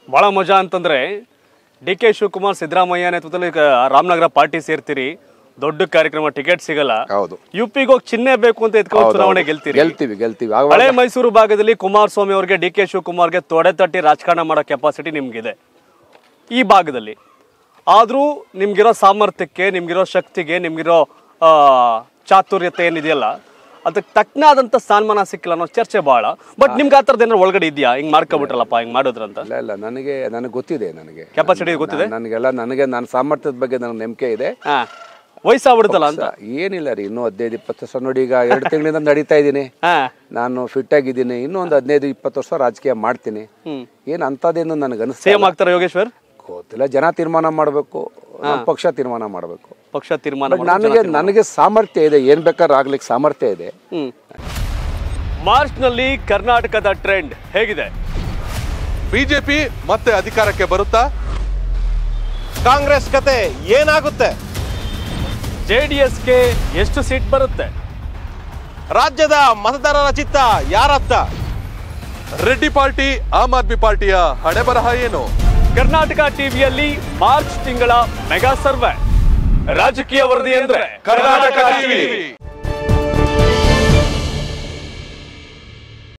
ಭಾಳ ಮಜಾ ಅಂತಂದ್ರೆ ಡಿ ಕೆ ಶಿವಕುಮಾರ್ ಸಿದ್ದರಾಮಯ್ಯ ನೇತೃತ್ವದಲ್ಲಿ ಈಗ ರಾಮನಗರ ಪಾರ್ಟಿ ಸೇರ್ತೀರಿ ದೊಡ್ಡ ಕಾರ್ಯಕ್ರಮ ಟಿಕೆಟ್ ಸಿಗಲ್ಲ ಹೌದು ಯು ಪಿಗೆ ಹೋಗಿ ಚಿಹ್ನೆ ಬೇಕು ಅಂತ ಎತ್ಕೊಂಡು ಚುನಾವಣೆ ಗೆಲ್ತೀರಿ ಗೆಲ್ತೀವಿ ಗೆಲ್ತೀವಿ ಆವಾಗ ಹಳೆ ಮೈಸೂರು ಭಾಗದಲ್ಲಿ ಕುಮಾರಸ್ವಾಮಿ ಅವರಿಗೆ ಡಿ ಕೆ ಶಿವಕುಮಾರ್ಗೆ ತೊಡೆ ತಟ್ಟಿ ರಾಜಕಾರಣ ಮಾಡೋ ಕೆಪಾಸಿಟಿ ನಿಮ್ಗಿದೆ ಈ ಭಾಗದಲ್ಲಿ ಆದರೂ ನಿಮ್ಗಿರೋ ಸಾಮರ್ಥ್ಯಕ್ಕೆ ನಿಮ್ಗಿರೋ ಶಕ್ತಿಗೆ ನಿಮ್ಗಿರೋ ಆ, ಚಾತುರ್ಯತೆ ಏನಿದೆಯಲ್ಲ ಅದಕ್ಕೆ ತಕ್ಕನಾದಂಥ ಸ್ಥಾನಮಾನ ಸಿಕ್ಕಿಲ್ಲ ಅನ್ನೋ ಚರ್ಚೆ ಭಾಳ ಬಟ್ ನಿಮ್ಗೆ ಆ ಥರದ್ದು ಏನಾದ್ರು ಒಳಗಡೆ ಇದೆಯಾ ಹಿಂಗೆ ಮಾಡ್ಕೊಬಿಟ್ರಲ್ಲಪ್ಪ ಹಿಂಗೆ ಮಾಡಿದ್ರಂತ ಇಲ್ಲ ಇಲ್ಲ ನನಗೆ ನನಗೆ ಗೊತ್ತಿದೆ ನನಗೆ ಕೆಪಾಸಿಟಿ ಗೊತ್ತಿದೆ ನನಗೆಲ್ಲ ನನಗೆ ನನ್ನ ಸಾಮರ್ಥ್ಯದ ಬಗ್ಗೆ ನನಗೆ ನಂಬಿಕೆ ಇದೆ ಹಾ ವಯಸ್ಸಾಗ್ಬಿಡುತ್ತಲ್ಲ ಅಂತ ಏನಿಲ್ಲ ರೀ ಇನ್ನೂ ಹದಿನೈದು ಇಪ್ಪತ್ತು ವರ್ಷ ನೋಡಿ ಈಗ ಎರಡು ತಿಂಗಳಿಂದ ನಡೀತಾ ಇದ್ದೀನಿ ಹಾ ನಾನು ಫಿಟ್ ಆಗಿದ್ದೀನಿ ಇನ್ನೂ ಒಂದು ಹದಿನೈದು ಇಪ್ಪತ್ತು ವರ್ಷ ರಾಜಕೀಯ ಮಾಡ್ತೀನಿ ಏನು ಅಂಥದ್ದೇನು ನನಗೆ ಅನಿಸ್ತಾ ಸೇಮ್ ಆಗ್ತಾರೆ ಯೋಗೇಶ್ವರ್ ಗೊತ್ತಿಲ್ಲ ಜನ ತೀರ್ಮಾನ ಮಾಡಬೇಕು ಪಕ್ಷ ತೀರ್ಮಾನ ಮಾಡಬೇಕು ಪಕ್ಷ ತೀರ್ಮಾನ ಬಟ್ ನನಗೆ ನನಗೆ ಸಾಮರ್ಥ್ಯ ಇದೆ ಏನು ಬೇಕಾದ್ರೂ ಆಗ್ಲಿಕ್ಕೆ ಸಾಮರ್ಥ್ಯ ಇದೆ ಹ್ಮ್ ಮಾರ್ಚ್ನಲ್ಲಿ ಕರ್ನಾಟಕದ ಟ್ರೆಂಡ್ ಹೇಗಿದೆ ಬಿಜೆಪಿ ಮತ್ತೆ ಅಧಿಕಾರಕ್ಕೆ ಬರುತ್ತಾ ಕಾಂಗ್ರೆಸ್ ಕತೆ ಏನಾಗುತ್ತೆ ಜೆ ಡಿ ಎಸ್ಗೆ ಎಷ್ಟು ಸೀಟ್ ಬರುತ್ತೆ ರಾಜ್ಯದ ಮತದಾರರ ಚಿತ್ತ ಯಾರತ್ತ ರೆಡ್ಡಿ ಪಾರ್ಟಿ ಆಮ್ ಆದ್ಮಿ ಪಾರ್ಟಿಯ ಹಣೆ ಬರಹ ಏನು ಕರ್ನಾಟಕ ಟಿವಿಯಲ್ಲಿ ಮಾರ್ಚ್ ತಿಂಗಳ ಮೆಗಾ ಸರ್ವೆ ರಾಜಕೀಯ ವರದಿ ಅಂದ್ರೆ ಕರ್ನಾಟಕ ಟಿವಿ